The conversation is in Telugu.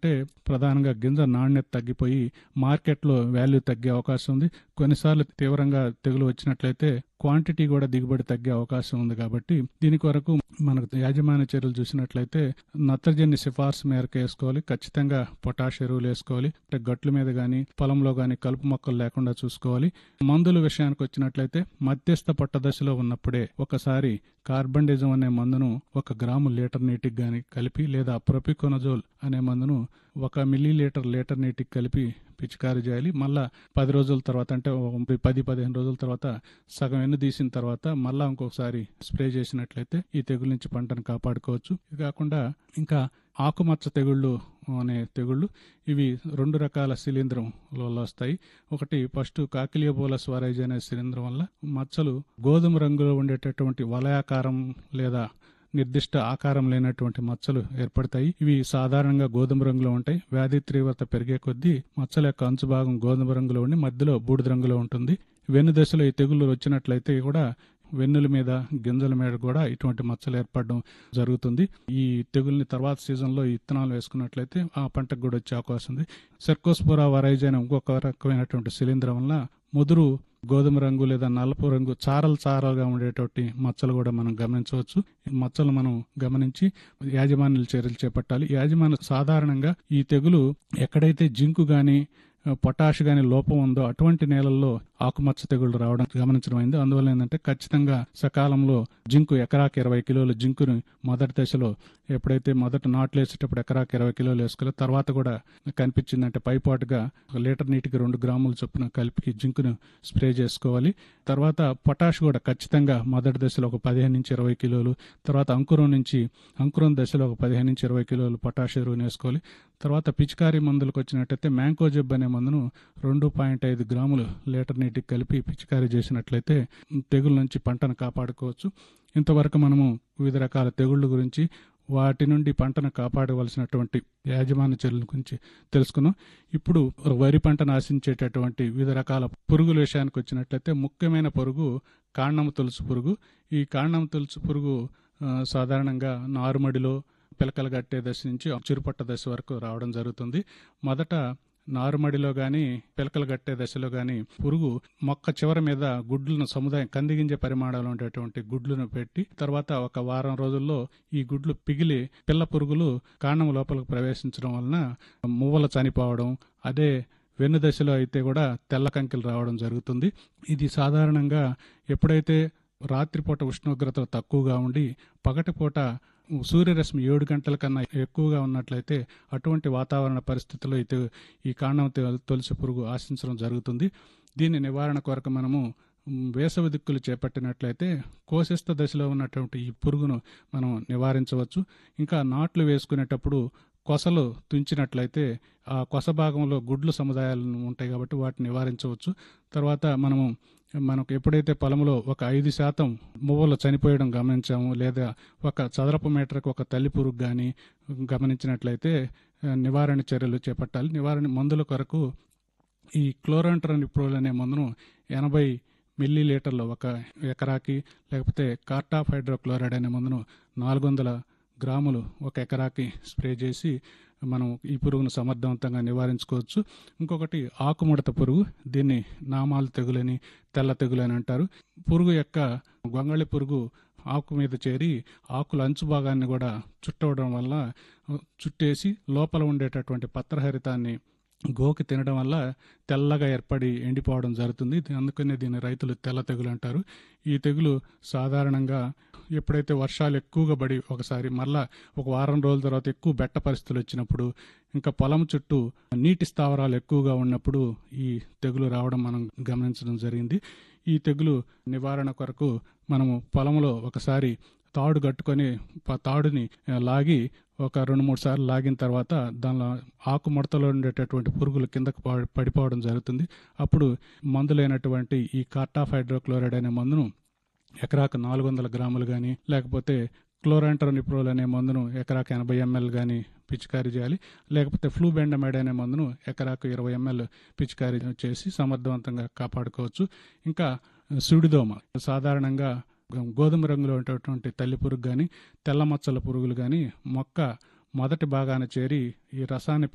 ఏంటంటే ప్రధానంగా గింజ నాణ్యత తగ్గిపోయి మార్కెట్లో వాల్యూ తగ్గే అవకాశం ఉంది కొన్నిసార్లు తీవ్రంగా తెగులు వచ్చినట్లయితే క్వాంటిటీ కూడా దిగుబడి తగ్గే అవకాశం ఉంది కాబట్టి దీని కొరకు మనకు యాజమాన్య చర్యలు చూసినట్లయితే నత్రజని సిఫార్సు మేరకు వేసుకోవాలి ఖచ్చితంగా పొటాష్ ఎరువులు వేసుకోవాలి అంటే గట్ల మీద కానీ పొలంలో కానీ కలుపు మొక్కలు లేకుండా చూసుకోవాలి మందుల విషయానికి వచ్చినట్లయితే మధ్యస్థ పట్ట దశలో ఉన్నప్పుడే ఒకసారి కార్బండిజం అనే మందును ఒక గ్రాము లీటర్ నీటికి గాని కలిపి లేదా ప్రొపికోనజోల్ అనే మందును ఒక మిల్లీ లీటర్ లీటర్ నీటికి కలిపి పిచికారీ చేయాలి మళ్ళా పది రోజుల తర్వాత అంటే ఒక పది పదిహేను రోజుల తర్వాత సగం ఎన్ను తీసిన తర్వాత మళ్ళా ఇంకొకసారి స్ప్రే చేసినట్లయితే ఈ తెగుల నుంచి పంటను కాపాడుకోవచ్చు ఇది కాకుండా ఇంకా ఆకుమచ్చ తెగుళ్ళు అనే తెగుళ్ళు ఇవి రెండు రకాల శిలీంధ్రం వల్ల వస్తాయి ఒకటి ఫస్ట్ కాకిలియోబోలస్ వరైజ్ అనే శిలీంధ్రం వల్ల మచ్చలు గోధుమ రంగులో ఉండేటటువంటి వలయాకారం లేదా నిర్దిష్ట ఆకారం లేనటువంటి మచ్చలు ఏర్పడతాయి ఇవి సాధారణంగా గోధుమ రంగులో ఉంటాయి వ్యాధి తీవ్రత పెరిగే కొద్దీ మచ్చల యొక్క అంచు భాగం గోధుమ రంగులో ఉండి మధ్యలో బూడిద రంగులో ఉంటుంది వెన్ను దశలో ఈ తెగుళ్ళు వచ్చినట్లయితే కూడా వెన్నుల మీద గింజల మీద కూడా ఇటువంటి మచ్చలు ఏర్పడడం జరుగుతుంది ఈ తెగుల్ని తర్వాత సీజన్లో ఈ ఇత్తనాలు వేసుకున్నట్లయితే ఆ పంటకు కూడా వచ్చే అవకాశం ఉంది సెర్కోస్పోరా వరైజ్ అనే ఇంకొక రకమైనటువంటి శిలీంధ్రం వల్ల ముదురు గోధుమ రంగు లేదా నలుపు రంగు చారలు చారలుగా ఉండేటువంటి మచ్చలు కూడా మనం గమనించవచ్చు ఈ మచ్చలు మనం గమనించి యాజమాన్యుల చర్యలు చేపట్టాలి యాజమాన్య సాధారణంగా ఈ తెగులు ఎక్కడైతే జింకు గాని పొటాష్ గాని లోపం ఉందో అటువంటి నేలల్లో ఆకుమచ్చ తెగుళ్ళు రావడం గమనించడం అయింది అందువల్ల ఏంటంటే ఖచ్చితంగా సకాలంలో జింకు ఎకరాకి ఇరవై కిలోల జింకుని మొదటి దశలో ఎప్పుడైతే మొదట నాట్లు వేసేటప్పుడు ఎకరాకి ఇరవై కిలోలు వేసుకోవాలి తర్వాత కూడా కనిపించిందంటే పైపాటుగా ఒక లీటర్ నీటికి రెండు గ్రాముల చొప్పున కలిపి జింకును స్ప్రే చేసుకోవాలి తర్వాత పొటాష్ కూడా ఖచ్చితంగా మొదటి దశలో ఒక పదిహేను నుంచి ఇరవై కిలోలు తర్వాత అంకురం నుంచి అంకురం దశలో ఒక పదిహేను నుంచి ఇరవై కిలోలు పొటాష్ ఎరువుని వేసుకోవాలి తర్వాత పిచికారీ మందులకు వచ్చినట్టయితే మ్యాంకోజెబ్ అనే మందును రెండు పాయింట్ ఐదు గ్రాములు లీటర్ నీటికి కలిపి పిచికారీ చేసినట్లయితే తెగుల నుంచి పంటను కాపాడుకోవచ్చు ఇంతవరకు మనము వివిధ రకాల తెగుళ్ళ గురించి వాటి నుండి పంటను కాపాడవలసినటువంటి యాజమాన్య చర్యల గురించి తెలుసుకున్నాం ఇప్పుడు వరి పంటను ఆశించేటటువంటి వివిధ రకాల పురుగుల విషయానికి వచ్చినట్లయితే ముఖ్యమైన పురుగు కాండము తులుసు పురుగు ఈ కాండము తులుసు పురుగు ఆ, సాధారణంగా నారుమడిలో పిలకలు కట్టే దశ నుంచి చిరుపట్ట దశ వరకు రావడం జరుగుతుంది మొదట నారుమడిలో గాని పిలకలు కట్టే దశలో గాని పురుగు మొక్క చివర మీద గుడ్లను సముదాయం కందిగింజ పరిమాణంలో ఉండేటువంటి గుడ్లను పెట్టి తర్వాత ఒక వారం రోజుల్లో ఈ గుడ్లు పిగిలి పిల్ల పురుగులు కాండం లోపలికి ప్రవేశించడం వలన మువ్వలు చనిపోవడం అదే వెన్ను దశలో అయితే కూడా తెల్ల కంకిలు రావడం జరుగుతుంది ఇది సాధారణంగా ఎప్పుడైతే రాత్రిపూట ఉష్ణోగ్రత తక్కువగా ఉండి పగటిపూట సూర్యరశ్మి ఏడు గంటల కన్నా ఎక్కువగా ఉన్నట్లయితే అటువంటి వాతావరణ పరిస్థితుల్లో అయితే ఈ కాండం తె- తొలసి పురుగు ఆశించడం జరుగుతుంది దీని నివారణ కొరకు మనము మ్, వేసవి దిక్కులు చేపట్టినట్లయితే కోశస్థ దశలో ఉన్నటువంటి ఈ పురుగును మనం నివారించవచ్చు ఇంకా నాట్లు వేసుకునేటప్పుడు కొసలు తుంచినట్లయితే ఆ కొస భాగంలో గుడ్లు సముదాయాలు ఉంటాయి కాబట్టి వాటిని నివారించవచ్చు తర్వాత మనము మనకు ఎప్పుడైతే పొలంలో ఒక ఐదు శాతం మువ్వలు చనిపోయడం గమనించాము లేదా ఒక చదరపు మీటర్కి ఒక తల్లి పురుగు కానీ గమనించినట్లయితే ఆ, నివారణ చర్యలు చేపట్టాలి నివారణ మందుల కొరకు ఈ క్లోరాంట్రనిప్రోల్ అనే మందును ఎనభై మిల్లీ లీటర్లు ఒక ఎకరాకి లేకపోతే కార్టాఫ్ హైడ్రోక్లోరైడ్ అనే మందును నాలుగు వందల గ్రాములు ఒక ఎకరాకి స్ప్రే చేసి మనం ఈ పురుగును సమర్థవంతంగా నివారించుకోవచ్చు ఇంకొకటి ఆకుముడత పురుగు దీన్ని నామాలు తెగులని తెల్ల తెగులని అంటారు పురుగు యొక్క గొంగళి పురుగు ఆకు మీద చేరి ఆకుల అంచు భాగాన్ని కూడా చుట్టవడం వల్ల చుట్టేసి లోపల ఉండేటటువంటి పత్రహరితాన్ని గోకి తినడం వల్ల తెల్లగా ఏర్పడి ఎండిపోవడం జరుగుతుంది ఇది- అందుకనే దీన్ని రైతులు తెల్ల తెగులు అంటారు ఈ తెగులు సాధారణంగా ఎప్పుడైతే వర్షాలు ఎక్కువగా పడి ఒకసారి మళ్ళా ఒక వారం రోజుల తర్వాత ఎక్కువ బెట్ట పరిస్థితులు వచ్చినప్పుడు ఇంకా పొలం చుట్టూ నీటి స్థావరాలు ఎక్కువగా ఉన్నప్పుడు ఈ తెగులు రావడం మనం గమనించడం జరిగింది ఈ తెగులు నివారణ కొరకు మనము పొలంలో ఒకసారి తాడు కట్టుకొని ప- తాడుని ఆ, లాగి ఒక రెండు మూడు సార్లు లాగిన తర్వాత దానిలో ఆకు ముడతలో ఉండేటటువంటి పురుగులు కిందకు పడి- పడిపోవడం జరుగుతుంది అప్పుడు మందులైనటువంటి ఈ కార్టాఫ్ హైడ్రోక్లోరైడ్ అనే మందును ఎకరాకు నాలుగు వందల గ్రాములు కానీ లేకపోతే క్లోరాంట్రోనిప్రోల్ అనే మందును ఎకరాకు ఎనభై ఎంఎల్ కానీ పిచికారీ చేయాలి లేకపోతే ఫ్లూబెండమైడ్ అనే మందును ఎకరాకు ఇరవై ఎంఎల్ పిచికారీ చేసి సమర్థవంతంగా కాపాడుకోవచ్చు ఇంకా సుడిదోమ సాధారణంగా గోధుమ రంగులో ఉండేటువంటి తల్లి పురుగు కానీ తెల్ల మచ్చల పురుగులు కానీ మొక్క మొదటి భాగాన చేరి ఈ రసాన్ని